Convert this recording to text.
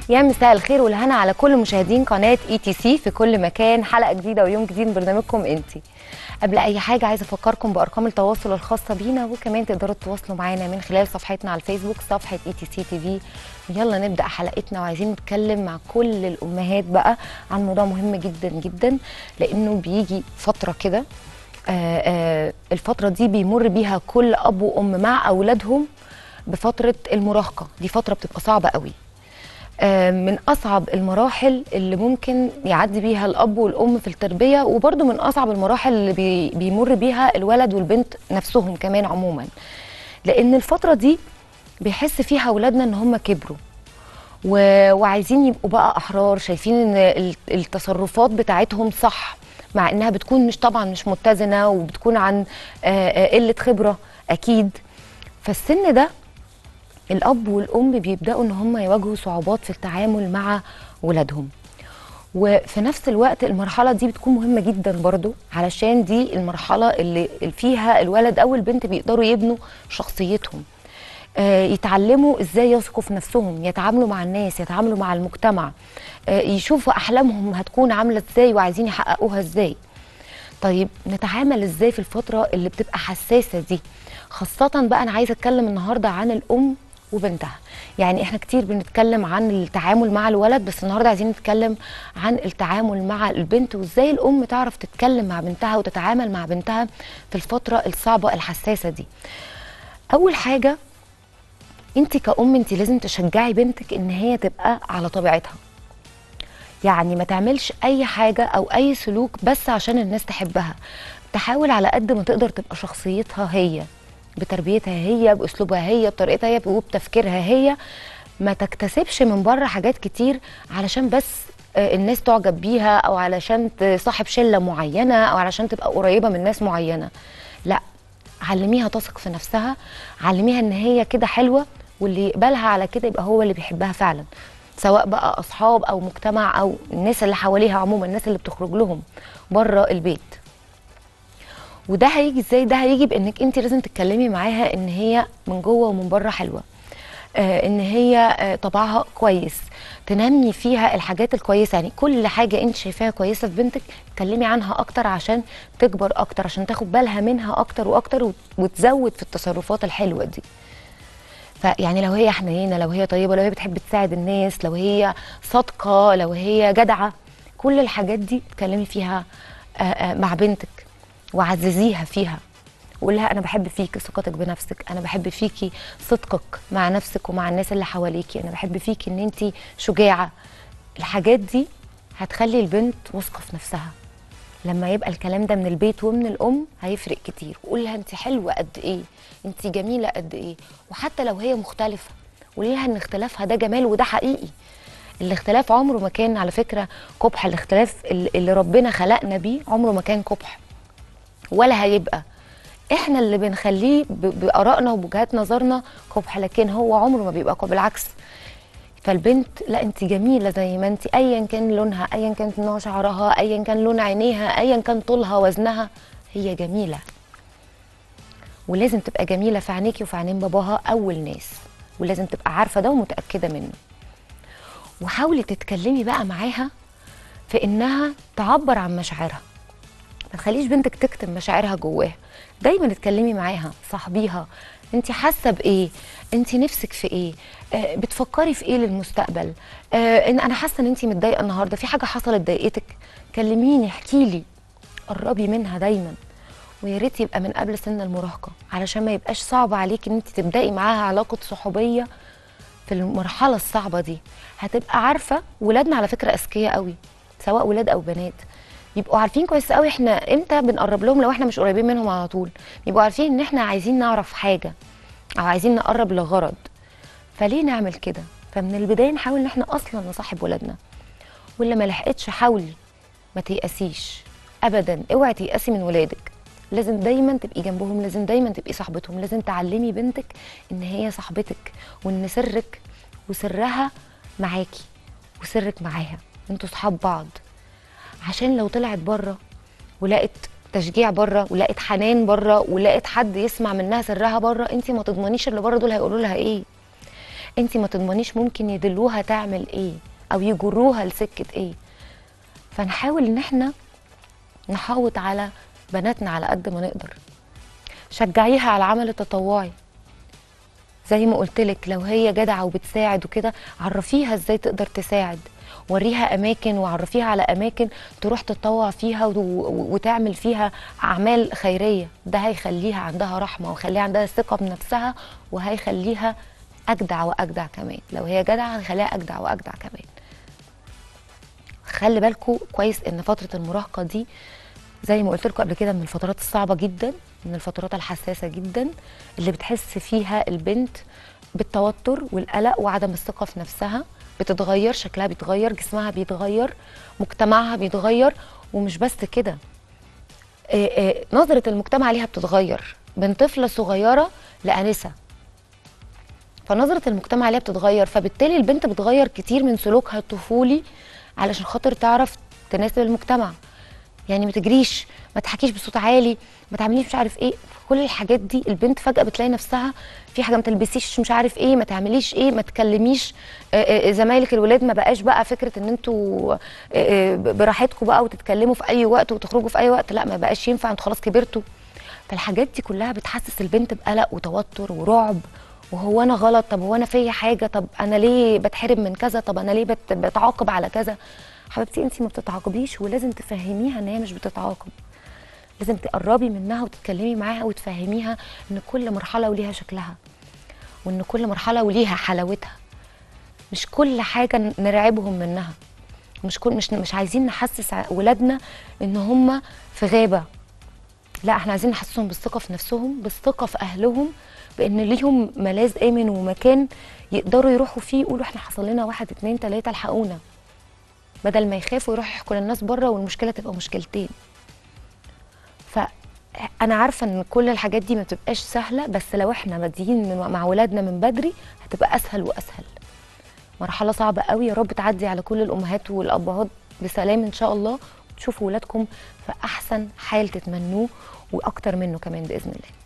يا مساء الخير والهنا على كل مشاهدين قناه اي تي سي في كل مكان حلقه جديده ويوم جديد من برنامجكم انتي قبل اي حاجه عايزه افكركم بارقام التواصل الخاصه بينا وكمان تقدروا تتواصلوا معانا من خلال صفحتنا على الفيسبوك صفحه اي تي سي تي في يلا نبدا حلقتنا وعايزين نتكلم مع كل الامهات بقى عن موضوع مهم جدا جدا لانه بيجي فتره كده آه، آه، الفتره دي بيمر بيها كل اب وام مع اولادهم بفتره المراهقه دي فتره بتبقى صعبه قوي آه، من اصعب المراحل اللي ممكن يعدي بيها الاب والام في التربيه وبرده من اصعب المراحل اللي بي بيمر بيها الولد والبنت نفسهم كمان عموما لان الفتره دي بيحس فيها اولادنا ان هم كبروا و- وعايزين يبقوا بقى احرار شايفين ان ال- التصرفات بتاعتهم صح مع انها بتكون مش طبعا مش متزنه وبتكون عن آه، آه، قله خبره اكيد فالسن ده الاب والام بيبداوا ان هم يواجهوا صعوبات في التعامل مع ولادهم وفي نفس الوقت المرحله دي بتكون مهمه جدا برضو علشان دي المرحله اللي اللي فيها الولد او البنت بيقدروا يبنوا شخصيتهم آه، يتعلموا ازاي يثقوا في نفسهم يتعاملوا مع الناس يتعاملوا مع المجتمع آه، يشوفوا احلامهم هتكون عامله ازاي وعايزين يحققوها ازاي طيب نتعامل ازاي في الفتره اللي بتبقى حساسه دي خاصه بقى انا عايزه اتكلم النهارده عن الام وبنتها يعني احنا كتير بنتكلم عن التعامل مع الولد بس النهارده عايزين نتكلم عن التعامل مع البنت وازاي الام تعرف تتكلم مع بنتها وتتعامل مع بنتها في الفتره الصعبه الحساسه دي اول حاجه انت كأم انت لازم تشجعي بنتك ان هي تبقى على طبيعتها يعني ما تعملش اي حاجه او اي سلوك بس عشان الناس تحبها تحاول على قد ما تقدر تبقى شخصيتها هي بتربيتها هي باسلوبها هي بطريقتها هي وبتفكيرها هي ما تكتسبش من بره حاجات كتير علشان بس آه، الناس تعجب بيها او علشان تصاحب شله معينه او علشان تبقى قريبه من ناس معينه لا علميها تثق في نفسها علميها ان هي كده حلوه واللي يقبلها على كده يبقى هو اللي بيحبها فعلا سواء بقى اصحاب او مجتمع او الناس اللي حواليها عموما الناس اللي بتخرج لهم بره البيت وده هيجي ازاي ده هيجي بانك انت لازم تتكلمي معاها ان هي من جوه ومن بره حلوه آه ان هي آه طبعها كويس تنمي فيها الحاجات الكويسه يعني كل حاجه انت شايفاها كويسه في بنتك اتكلمي عنها اكتر عشان تكبر اكتر عشان تاخد بالها منها اكتر واكتر وت- وتزود في التصرفات الحلوه دي فيعني لو هي حنينه لو هي طيبه لو هي بتحب تساعد الناس لو هي صادقه لو هي جدعه كل الحاجات دي اتكلمي فيها آه، آه، مع بنتك وعززيها فيها وقول لها انا بحب فيكي ثقتك بنفسك انا بحب فيكي صدقك مع نفسك ومع الناس اللي حواليكي انا بحب فيكي ان انت شجاعه الحاجات دي هتخلي البنت واثقه في نفسها لما يبقى الكلام ده من البيت ومن الام هيفرق كتير وقول لها انت حلوه قد ايه انت جميله قد ايه وحتى لو هي مختلفه قولي لها ان اختلافها ده جمال وده حقيقي الاختلاف عمره ما كان على فكره قبح الاختلاف اللي اللي ربنا خلقنا بيه عمره ما كان قبح ولا هيبقى احنا اللي بنخليه ب- بارائنا وبوجهات نظرنا قبح لكن هو عمره ما بيبقى قبح بالعكس فالبنت لا انت جميله زي ما انت ايا كان لونها ايا كان نوع شعرها ايا كان لون عينيها ايا كان طولها وزنها هي جميله ولازم تبقى جميله في عينيكي وفي عينين باباها اول ناس ولازم تبقى عارفه ده ومتاكده منه وحاولي تتكلمي بقى معاها في انها تعبر عن مشاعرها ما تخليش بنتك تكتم مشاعرها جواها دايما اتكلمي معاها صاحبيها انت حاسه بايه انت نفسك في ايه آه بتفكري في ايه للمستقبل آه ان انا حاسه ان انت متضايقه النهارده في حاجه حصلت ضايقتك كلميني احكي لي قربي منها دايما ويا ريت يبقى من قبل سن المراهقه علشان ما يبقاش صعب عليك ان انت تبداي معاها علاقه صحوبيه في المرحله الصعبه دي هتبقى عارفه ولادنا على فكره اذكياء قوي سواء ولاد او بنات بيبقوا عارفين كويس قوي احنا امتى بنقرب لهم لو احنا مش قريبين منهم على طول بيبقوا عارفين ان احنا عايزين نعرف حاجه او عايزين نقرب لغرض فليه نعمل كده فمن البدايه نحاول ان احنا اصلا نصاحب ولادنا واللي ما لحقتش حاولي ما تيأسيش ابدا اوعي تيأسي من ولادك لازم دايما تبقي جنبهم لازم دايما تبقي صاحبتهم لازم تعلمي بنتك ان هي صاحبتك وان سرك وسرها معاكي وسرك معاها انتوا صحاب بعض عشان لو طلعت بره ولقت تشجيع بره ولقت حنان بره ولقت حد يسمع منها سرها بره انت ما تضمنيش اللي بره دول هيقولوا لها ايه انت ما تضمنيش ممكن يدلوها تعمل ايه او يجروها لسكه ايه فنحاول ان احنا نحوط على بناتنا على قد ما نقدر شجعيها على العمل التطوعي زي ما قلت لك لو هي جدعه وبتساعد وكده عرفيها ازاي تقدر تساعد وريها اماكن وعرفيها على اماكن تروح تتطوع فيها و- و- وتعمل فيها اعمال خيريه ده هيخليها عندها رحمه ويخليها عندها ثقه بنفسها وهيخليها اجدع واجدع كمان لو هي جدعه هيخليها اجدع واجدع كمان خلي بالكم كويس ان فتره المراهقه دي زي ما قلت لكم قبل كده من الفترات الصعبه جدا من الفترات الحساسه جدا اللي بتحس فيها البنت بالتوتر والقلق وعدم الثقه في نفسها بتتغير شكلها بيتغير جسمها بيتغير مجتمعها بيتغير ومش بس كده آه، آه، نظره المجتمع ليها بتتغير من طفله صغيره لانسه فنظره المجتمع عليها بتتغير فبالتالي البنت بتغير كتير من سلوكها الطفولي علشان خاطر تعرف تناسب المجتمع يعني ما تجريش ما تحكيش بصوت عالي ما تعمليش مش عارف ايه كل الحاجات دي البنت فجاه بتلاقي نفسها في حاجه ما تلبسيش مش عارف ايه ما تعمليش ايه ما تكلميش آه، آه، زمايلك الولاد ما بقاش بقى فكره ان انتوا آه، آه، براحتكم بقى وتتكلموا في اي وقت وتخرجوا في اي وقت لا ما بقاش ينفع انتوا خلاص كبرتوا فالحاجات دي كلها بتحسس البنت بقلق وتوتر ورعب وهو انا غلط طب هو انا فيا حاجه طب انا ليه بتحرم من كذا طب انا ليه بت- بتعاقب على كذا حبيبتي انت ما بتتعاقبيش ولازم تفهميها ان هي مش بتتعاقب لازم تقربي منها وتتكلمي معاها وتفهميها ان كل مرحله وليها شكلها وان كل مرحله وليها حلاوتها مش كل حاجه ن- نرعبهم منها مش كل مش مش عايزين نحسس ع- ولادنا ان هم في غابه لا احنا عايزين نحسسهم بالثقه في نفسهم بالثقه في اهلهم بان ليهم ملاذ امن ومكان يقدروا يروحوا فيه يقولوا احنا حصل لنا واحد اتنين تلاته الحقونا بدل ما يخافوا يروحوا يحكوا للناس بره والمشكله تبقى مشكلتين فانا عارفه ان كل الحاجات دي ما بتبقاش سهله بس لو احنا بادئين من مع ولادنا من بدري هتبقى اسهل واسهل مرحله صعبه قوي يا رب تعدي على كل الامهات والابهات بسلام ان شاء الله وتشوفوا ولادكم في احسن حال تتمنوه واكتر منه كمان باذن الله